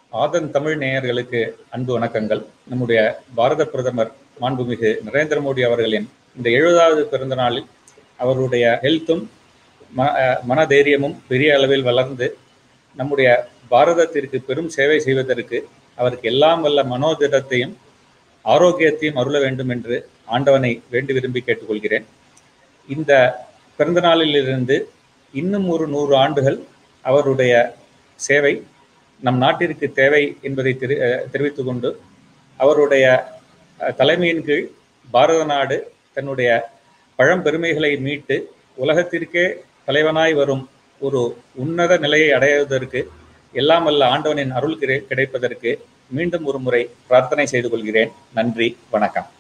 ஆதன் தமிழ் நேயர்களுக்கு அன்பு வணக்கங்கள் நம்முடைய பாரத பிரதமர் மாண்புமிகு நரேந்திர மோடி அவர்களின் இந்த எழுபதாவது பிறந்த நாளில் அவருடைய ஹெல்த்தும் ம அஹ் மனதைரியமும் பெரிய அளவில் வளர்ந்து நம்முடைய பாரதத்திற்கு பெரும் சேவை செய்வதற்கு அவருக்கு எல்லாம் வல்ல மனோதிடத்தையும் ஆரோக்கியத்தையும் அருள வேண்டும் என்று ஆண்டவனை வேண்டி விரும்பி கேட்டுக்கொள்கிறேன் இந்த பிறந்த நாளிலிருந்து இன்னும் ஒரு நூறு ஆண்டுகள் அவருடைய சேவை நம் நாட்டிற்கு தேவை என்பதை தெரி தெரிவித்து கொண்டு அவருடைய அஹ், தலைமையின் கீழ் பாரத நாடு தன்னுடைய பழம்பெருமைகளை மீட்டு உலகத்திற்கே தலைவனாய் வரும் ஒரு உன்னத நிலையை அடைவதற்கு எல்லாம் வல்ல ஆண்டவனின் அருள் கிடை- கிடைப்பதற்கு மீண்டும் ஒரு முறை பிரார்த்தனை செய்து கொள்கிறேன் நன்றி வணக்கம்